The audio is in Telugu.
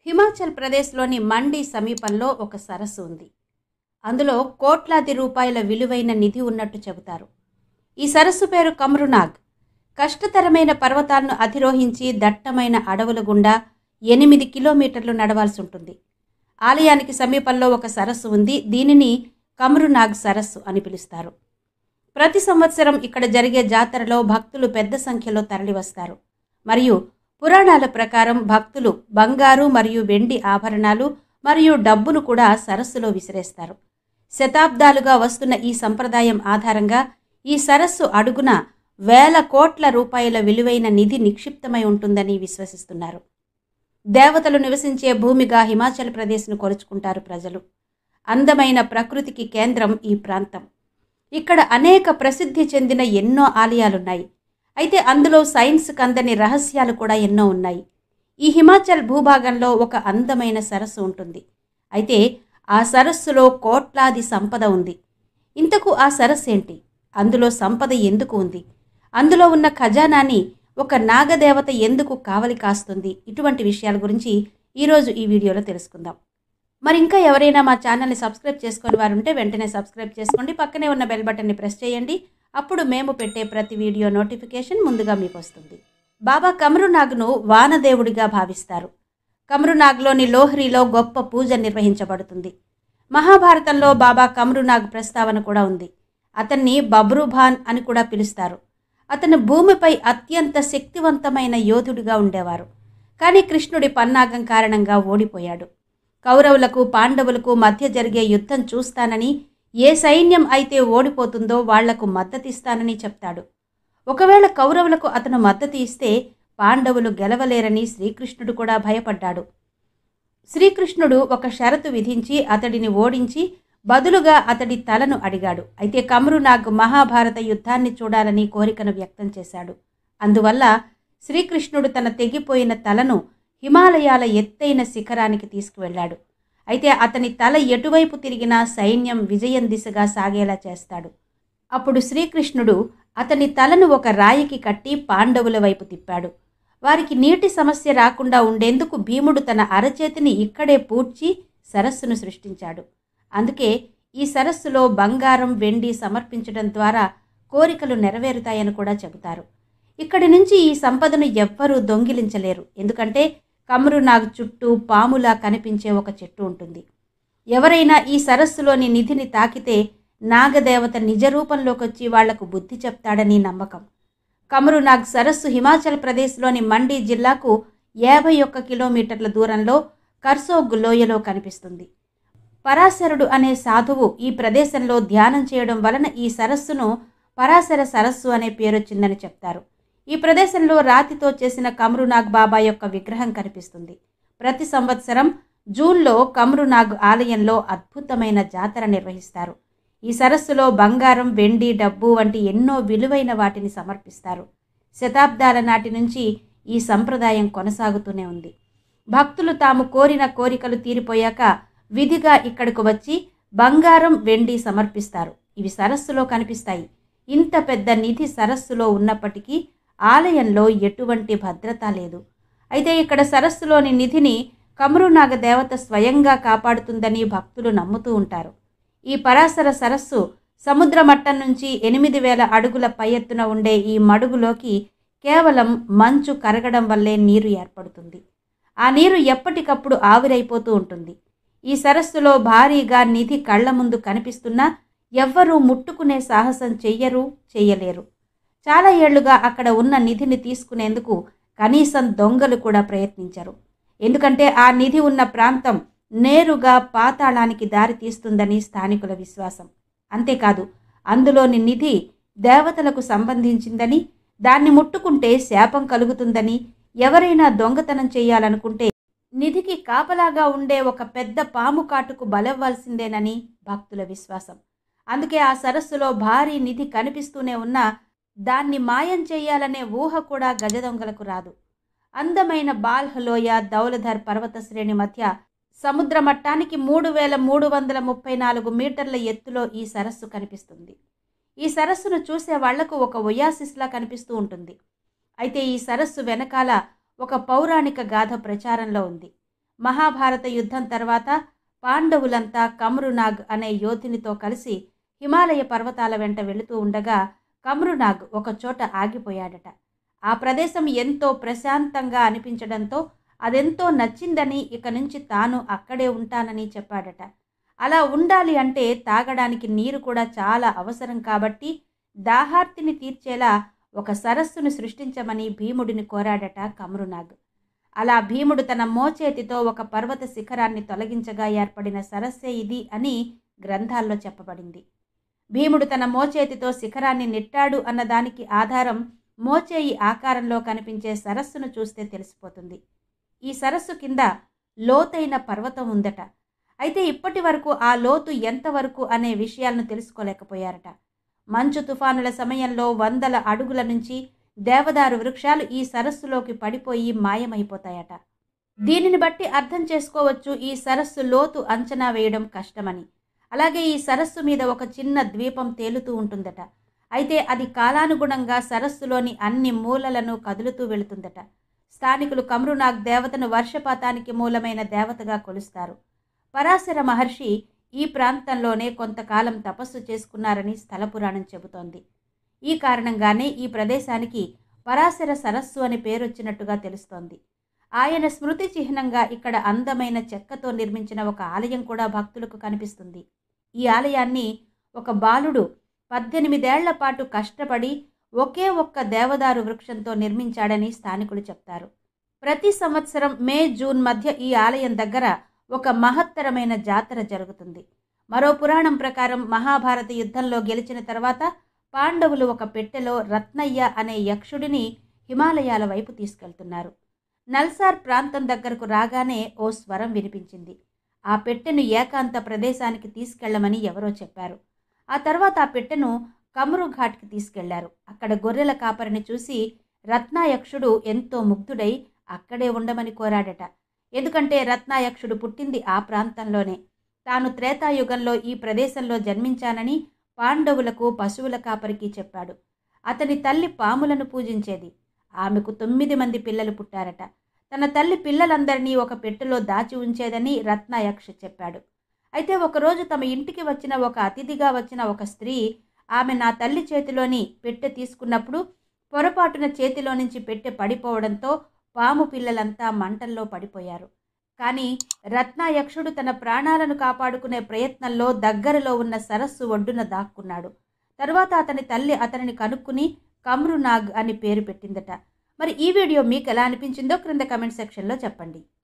హిమాచల్ ప్రదేశ్లోని మండి సమీపంలో ఒక సరస్సు ఉంది అందులో కోట్లాది రూపాయల విలువైన నిధి ఉన్నట్టు చెబుతారు ఈ సరస్సు పేరు కమ్రునాగ్ కష్టతరమైన పర్వతాలను అధిరోహించి దట్టమైన అడవుల గుండా ఎనిమిది కిలోమీటర్లు నడవాల్సి ఉంటుంది ఆలయానికి సమీపంలో ఒక సరస్సు ఉంది దీనిని కమ్రునాగ్ సరస్సు అని పిలుస్తారు ప్రతి సంవత్సరం ఇక్కడ జరిగే జాతరలో భక్తులు పెద్ద సంఖ్యలో తరలివస్తారు మరియు పురాణాల ప్రకారం భక్తులు బంగారు మరియు వెండి ఆభరణాలు మరియు డబ్బును కూడా సరస్సులో విసిరేస్తారు శతాబ్దాలుగా వస్తున్న ఈ సంప్రదాయం ఆధారంగా ఈ సరస్సు అడుగున వేల కోట్ల రూపాయల విలువైన నిధి నిక్షిప్తమై ఉంటుందని విశ్వసిస్తున్నారు దేవతలు నివసించే భూమిగా హిమాచల్ ప్రదేశ్ను కొలుచుకుంటారు ప్రజలు అందమైన ప్రకృతికి కేంద్రం ఈ ప్రాంతం ఇక్కడ అనేక ప్రసిద్ధి చెందిన ఎన్నో ఆలయాలున్నాయి అయితే అందులో సైన్స్ కందని రహస్యాలు కూడా ఎన్నో ఉన్నాయి ఈ హిమాచల్ భూభాగంలో ఒక అందమైన సరస్సు ఉంటుంది అయితే ఆ సరస్సులో కోట్లాది సంపద ఉంది ఇంతకు ఆ సరస్సు ఏంటి అందులో సంపద ఎందుకు ఉంది అందులో ఉన్న ఖజానాని ఒక నాగదేవత ఎందుకు కావలి కాస్తుంది ఇటువంటి విషయాల గురించి ఈరోజు ఈ వీడియోలో తెలుసుకుందాం మరి ఇంకా ఎవరైనా మా ఛానల్ని సబ్స్క్రైబ్ చేసుకొని వారు ఉంటే వెంటనే సబ్స్క్రైబ్ చేసుకోండి పక్కనే ఉన్న బెల్ బటన్ని ప్రెస్ చేయండి అప్పుడు మేము పెట్టే ప్రతి వీడియో నోటిఫికేషన్ ముందుగా మీకు వస్తుంది బాబా కమరునాగ్ను వానదేవుడిగా భావిస్తారు కమరునాగ్లోని లోహ్రీలో గొప్ప పూజ నిర్వహించబడుతుంది మహాభారతంలో బాబా కమరునాగ్ ప్రస్తావన కూడా ఉంది అతన్ని బబ్రుభాన్ అని కూడా పిలుస్తారు అతను భూమిపై అత్యంత శక్తివంతమైన యోధుడిగా ఉండేవారు కానీ కృష్ణుడి పన్నాగం కారణంగా ఓడిపోయాడు కౌరవులకు పాండవులకు మధ్య జరిగే యుద్ధం చూస్తానని ఏ సైన్యం అయితే ఓడిపోతుందో వాళ్లకు మద్దతిస్తానని చెప్తాడు ఒకవేళ కౌరవులకు అతను మద్దతు ఇస్తే పాండవులు గెలవలేరని శ్రీకృష్ణుడు కూడా భయపడ్డాడు శ్రీకృష్ణుడు ఒక షరతు విధించి అతడిని ఓడించి బదులుగా అతడి తలను అడిగాడు అయితే కమరునాగ్ మహాభారత యుద్ధాన్ని చూడాలని కోరికను వ్యక్తం చేశాడు అందువల్ల శ్రీకృష్ణుడు తన తెగిపోయిన తలను హిమాలయాల ఎత్తైన శిఖరానికి తీసుకువెళ్ళాడు అయితే అతని తల ఎటువైపు తిరిగినా సైన్యం విజయం దిశగా సాగేలా చేస్తాడు అప్పుడు శ్రీకృష్ణుడు అతని తలను ఒక రాయికి కట్టి పాండవుల వైపు తిప్పాడు వారికి నీటి సమస్య రాకుండా ఉండేందుకు భీముడు తన అరచేతిని ఇక్కడే పూడ్చి సరస్సును సృష్టించాడు అందుకే ఈ సరస్సులో బంగారం వెండి సమర్పించడం ద్వారా కోరికలు నెరవేరుతాయని కూడా చెబుతారు ఇక్కడి నుంచి ఈ సంపదను ఎవ్వరూ దొంగిలించలేరు ఎందుకంటే కమరునాగ్ చుట్టూ పాములా కనిపించే ఒక చెట్టు ఉంటుంది ఎవరైనా ఈ సరస్సులోని నిధిని తాకితే నాగదేవత నిజ రూపంలోకి వచ్చి వాళ్లకు బుద్ధి చెప్తాడని నమ్మకం కమరునాగ్ సరస్సు హిమాచల్ ప్రదేశ్లోని మండి జిల్లాకు యాభై ఒక్క కిలోమీటర్ల దూరంలో కర్సోగ్ లోయలో కనిపిస్తుంది పరాశరుడు అనే సాధువు ఈ ప్రదేశంలో ధ్యానం చేయడం వలన ఈ సరస్సును పరాశర సరస్సు అనే పేరొచ్చిందని చెప్తారు ఈ ప్రదేశంలో రాతితో చేసిన కమరునాగ్ బాబా యొక్క విగ్రహం కనిపిస్తుంది ప్రతి సంవత్సరం జూన్లో కమరునాగ్ ఆలయంలో అద్భుతమైన జాతర నిర్వహిస్తారు ఈ సరస్సులో బంగారం వెండి డబ్బు వంటి ఎన్నో విలువైన వాటిని సమర్పిస్తారు శతాబ్దాల నాటి నుంచి ఈ సంప్రదాయం కొనసాగుతూనే ఉంది భక్తులు తాము కోరిన కోరికలు తీరిపోయాక విధిగా ఇక్కడకు వచ్చి బంగారం వెండి సమర్పిస్తారు ఇవి సరస్సులో కనిపిస్తాయి ఇంత పెద్ద నిధి సరస్సులో ఉన్నప్పటికీ ఆలయంలో ఎటువంటి భద్రత లేదు అయితే ఇక్కడ సరస్సులోని నిధిని కమరునాగ దేవత స్వయంగా కాపాడుతుందని భక్తులు నమ్ముతూ ఉంటారు ఈ పరాశర సరస్సు సముద్ర మట్టం నుంచి ఎనిమిది వేల అడుగుల పై ఎత్తున ఉండే ఈ మడుగులోకి కేవలం మంచు కరగడం వల్లే నీరు ఏర్పడుతుంది ఆ నీరు ఎప్పటికప్పుడు ఆవిరైపోతూ ఉంటుంది ఈ సరస్సులో భారీగా నిధి కళ్ల ముందు కనిపిస్తున్నా ఎవ్వరూ ముట్టుకునే సాహసం చెయ్యరు చెయ్యలేరు చాలా ఏళ్లుగా అక్కడ ఉన్న నిధిని తీసుకునేందుకు కనీసం దొంగలు కూడా ప్రయత్నించరు ఎందుకంటే ఆ నిధి ఉన్న ప్రాంతం నేరుగా పాతాళానికి దారి తీస్తుందని స్థానికుల విశ్వాసం అంతేకాదు అందులోని నిధి దేవతలకు సంబంధించిందని దాన్ని ముట్టుకుంటే శాపం కలుగుతుందని ఎవరైనా దొంగతనం చేయాలనుకుంటే నిధికి కాపలాగా ఉండే ఒక పెద్ద పాము కాటుకు బలవ్వాల్సిందేనని భక్తుల విశ్వాసం అందుకే ఆ సరస్సులో భారీ నిధి కనిపిస్తూనే ఉన్నా దాన్ని మాయం చేయాలనే ఊహ కూడా గజదొంగలకు రాదు అందమైన బాల్హలోయ దౌలధర్ పర్వత శ్రేణి మధ్య సముద్ర మట్టానికి మూడు వేల మూడు వందల ముప్పై నాలుగు మీటర్ల ఎత్తులో ఈ సరస్సు కనిపిస్తుంది ఈ సరస్సును చూసే వాళ్లకు ఒక ఒయాసిస్లా కనిపిస్తూ ఉంటుంది అయితే ఈ సరస్సు వెనకాల ఒక పౌరాణిక గాథ ప్రచారంలో ఉంది మహాభారత యుద్ధం తర్వాత పాండవులంతా కమ్రునాగ్ అనే యోధునితో కలిసి హిమాలయ పర్వతాల వెంట వెళుతూ ఉండగా కమ్రునాగ్ ఒక చోట ఆగిపోయాడట ఆ ప్రదేశం ఎంతో ప్రశాంతంగా అనిపించడంతో అదెంతో నచ్చిందని ఇక నుంచి తాను అక్కడే ఉంటానని చెప్పాడట అలా ఉండాలి అంటే తాగడానికి నీరు కూడా చాలా అవసరం కాబట్టి దాహార్తిని తీర్చేలా ఒక సరస్సును సృష్టించమని భీముడిని కోరాడట కమ్రునాగ్ అలా భీముడు తన మోచేతితో ఒక పర్వత శిఖరాన్ని తొలగించగా ఏర్పడిన సరస్సే ఇది అని గ్రంథాల్లో చెప్పబడింది భీముడు తన మోచేతితో శిఖరాన్ని నెట్టాడు అన్నదానికి ఆధారం మోచేయి ఆకారంలో కనిపించే సరస్సును చూస్తే తెలిసిపోతుంది ఈ సరస్సు కింద లోతైన పర్వతం ఉందట అయితే ఇప్పటి వరకు ఆ లోతు ఎంతవరకు అనే విషయాలను తెలుసుకోలేకపోయారట మంచు తుఫానుల సమయంలో వందల అడుగుల నుంచి దేవదారు వృక్షాలు ఈ సరస్సులోకి పడిపోయి మాయమైపోతాయట దీనిని బట్టి అర్థం చేసుకోవచ్చు ఈ సరస్సు లోతు అంచనా వేయడం కష్టమని అలాగే ఈ సరస్సు మీద ఒక చిన్న ద్వీపం తేలుతూ ఉంటుందట అయితే అది కాలానుగుణంగా సరస్సులోని అన్ని మూలలను కదులుతూ వెళుతుందట స్థానికులు కమ్రునాగ్ దేవతను వర్షపాతానికి మూలమైన దేవతగా కొలుస్తారు పరాశర మహర్షి ఈ ప్రాంతంలోనే కొంతకాలం తపస్సు చేసుకున్నారని స్థల పురాణం చెబుతోంది ఈ కారణంగానే ఈ ప్రదేశానికి పరాశర సరస్సు అని పేరొచ్చినట్టుగా తెలుస్తోంది ఆయన స్మృతి చిహ్నంగా ఇక్కడ అందమైన చెక్కతో నిర్మించిన ఒక ఆలయం కూడా భక్తులకు కనిపిస్తుంది ఈ ఆలయాన్ని ఒక బాలుడు పద్దెనిమిదేళ్ల పాటు కష్టపడి ఒకే ఒక్క దేవదారు వృక్షంతో నిర్మించాడని స్థానికులు చెప్తారు ప్రతి సంవత్సరం మే జూన్ మధ్య ఈ ఆలయం దగ్గర ఒక మహత్తరమైన జాతర జరుగుతుంది మరో పురాణం ప్రకారం మహాభారత యుద్ధంలో గెలిచిన తర్వాత పాండవులు ఒక పెట్టెలో రత్నయ్య అనే యక్షుడిని హిమాలయాల వైపు తీసుకెళ్తున్నారు నల్సార్ ప్రాంతం దగ్గరకు రాగానే ఓ స్వరం వినిపించింది ఆ పెట్టెను ఏకాంత ప్రదేశానికి తీసుకెళ్లమని ఎవరో చెప్పారు ఆ తర్వాత ఆ పెట్టెను కమరు ఘాట్కి తీసుకెళ్లారు అక్కడ గొర్రెల కాపరిని చూసి రత్నాయక్షుడు ఎంతో ముగ్ధుడై అక్కడే ఉండమని కోరాడట ఎందుకంటే రత్నాయక్షుడు పుట్టింది ఆ ప్రాంతంలోనే తాను త్రేతాయుగంలో ఈ ప్రదేశంలో జన్మించానని పాండవులకు పశువుల కాపరికి చెప్పాడు అతని తల్లి పాములను పూజించేది ఆమెకు తొమ్మిది మంది పిల్లలు పుట్టారట తన తల్లి పిల్లలందరినీ ఒక పెట్టెలో దాచి ఉంచేదని రత్నాయక్ష చెప్పాడు అయితే ఒకరోజు తమ ఇంటికి వచ్చిన ఒక అతిథిగా వచ్చిన ఒక స్త్రీ ఆమె నా తల్లి చేతిలోని పెట్టె తీసుకున్నప్పుడు పొరపాటున చేతిలో నుంచి పెట్టె పడిపోవడంతో పాము పిల్లలంతా మంటల్లో పడిపోయారు కానీ రత్నాయక్షుడు తన ప్రాణాలను కాపాడుకునే ప్రయత్నంలో దగ్గరలో ఉన్న సరస్సు ఒడ్డున దాక్కున్నాడు తరువాత అతని తల్లి అతనిని కనుక్కుని కమ్రునాగ్ అని పేరు పెట్టిందట మరి ఈ వీడియో మీకు ఎలా అనిపించిందో క్రింద కమెంట్ సెక్షన్లో చెప్పండి